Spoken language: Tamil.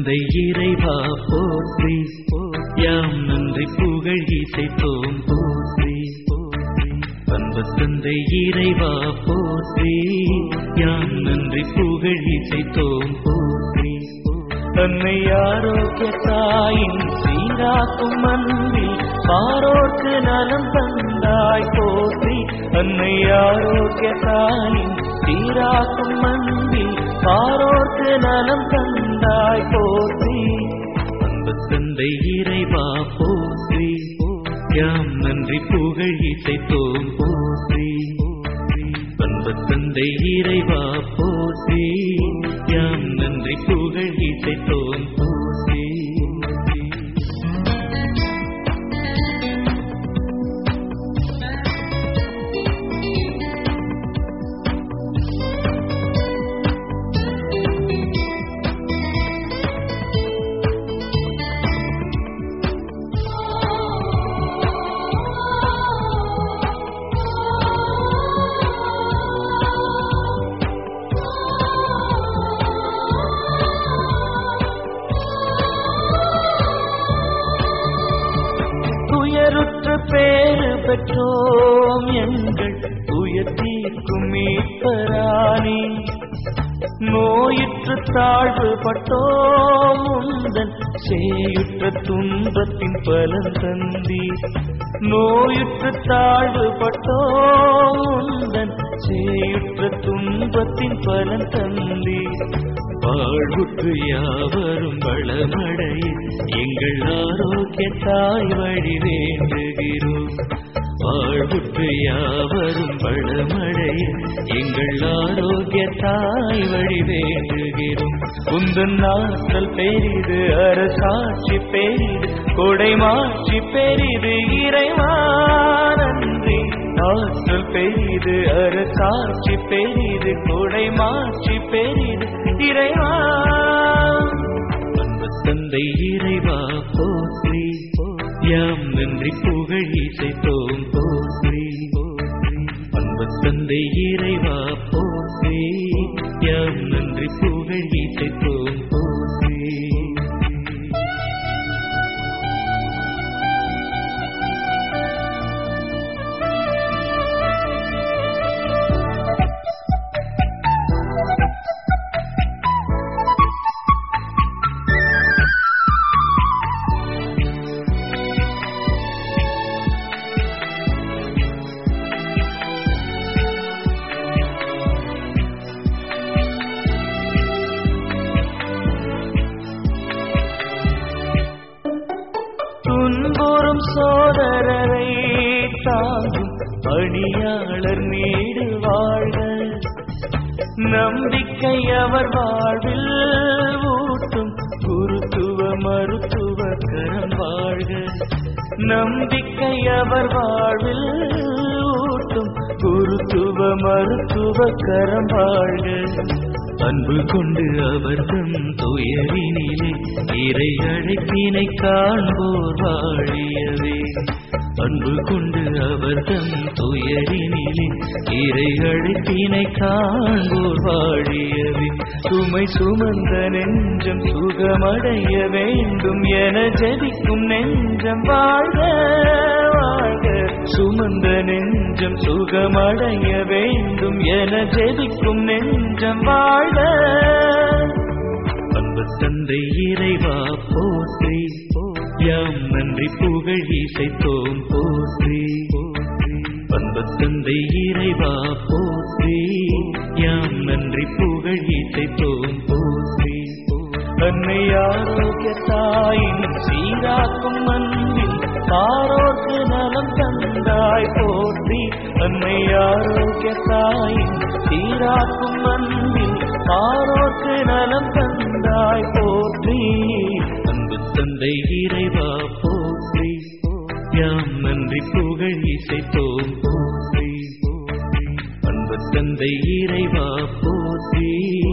தந்தை இறைவா போற்றி யாம் நன்றி புகழ் இசைத்தோம் போற்றி அன்பு தந்தை இறைவா போற்றி யாம் நன்றி புகழ் இசைத்தோம் போற்றி தன்னை ஆரோக்கிய தாயின் சீராக்கும் அன்பில் பாரோர்க்கு நலம் தந்தாய் போற்றி அன்னை ஆரோக்கிய தாயின் சீராக்கும் அன்பில் பாரோர்க்கு நலம் தந்தாய் போற்றி அன்பு தந்தை இறைவா போற்றி யாம் நன்றி புகழ் இசைத்தோம் போற்றி அன்பு தந்தை இறைவா போற்றி யாம் நன்றி புகழ் இசைத்தோம் போற்றி துயருற்று பேறு பெற்றோம் எங்கள் துயர் தீர்க்கும் மீட்பரானே நோயுற்று தாழ்வு பட்டோம் உந்தன் சேயுற்ற துன்பத்தின் பலன் தந்தி நோயுற்று தாழ்வு பட்டோம் உந்தன் சேயுற்ற துன்பத்தின் பலன் தந்தி வாழ்வுக்கு யாவரும் வளமடைய எங்கள் ஆரோக்கிய தாய் வழி வேண்டுகிறோம் வாழ்வுக்கு யாவரும் வளமடைய எங்கள் ஆரோக்கிய தாய் வழி வேண்டுகிறோம் உந்தன் நாட்கள் பெரிது அரசாட்சி பெரிது கொடை மாட்சி பெரிது இறைவா நன்றி ஆற்றல் பெரிது அரசாட்சி பெரிது கொடை மாட்சி பெரிது இறைவா அன்பு தந்தை இறைவா போற்றி யாம் நன்றி புகழ் இசைத்தோம் போற்றி அன்பு தந்தை இறைவா போற்றி யாம் நன்றி புகழ் இசைத்தோம் போற்றி துன்புறும் சோதரரை தாங்கும் பணியாளர் நீடு வாழ்க நம்பிக்கை அவர் வாழ்வில் ஊட்டும் குருத்துவ மருத்துவ கரம் வாழ்க நம்பிக்கை அவர் வாழ்வில் ஊட்டும் குருத்துவ மருத்துவ கரம் வாழ்க அன்பு கொண்டு அவர்தம் துயரினிலே இறை அழைப்பினை காண்போர் வாழியவே அன்பு கொண்டு அவர்தம் துயரினிலே இறை அழைப்பினை காண்போர் வாழியவே சுமை சுமந்த நெஞ்சம் சுகமடைய வேண்டும் என ஜெபிக்கும் நெஞ்சம் வாழ்க வாழ்க சுமந்த நெஞ்சம் சுகமடைய வேண்டும் என ஜெபிக்கும் நெஞ்சம் வாழ்க அன்பு தந்தை இறைவா போற்றி யாம் நன்றி புகழ் இசைத்தோம் போற்றி அன்பு தந்தை இறைவா போற்றி யாம் நன்றி புகழ் இசைத்தோம் போற்றி அன்னை ஆரோக்கிய தாயின் சீராக்கும் அன்பில் பாரோர்க்கு நலம் தந்தாய் போற்றி அன்னை ஆரோக்கிய தாயின் சீராக்கும் அன்பில் பாரோர்க்கு நலம் தந்தாய் போற்றி அன்பு தந்தை இறைவா போற்றி யாம் நன்றி புகழ் இசைத்தோம் போற்றி அன்பு தந்தை இறைவா போற்றி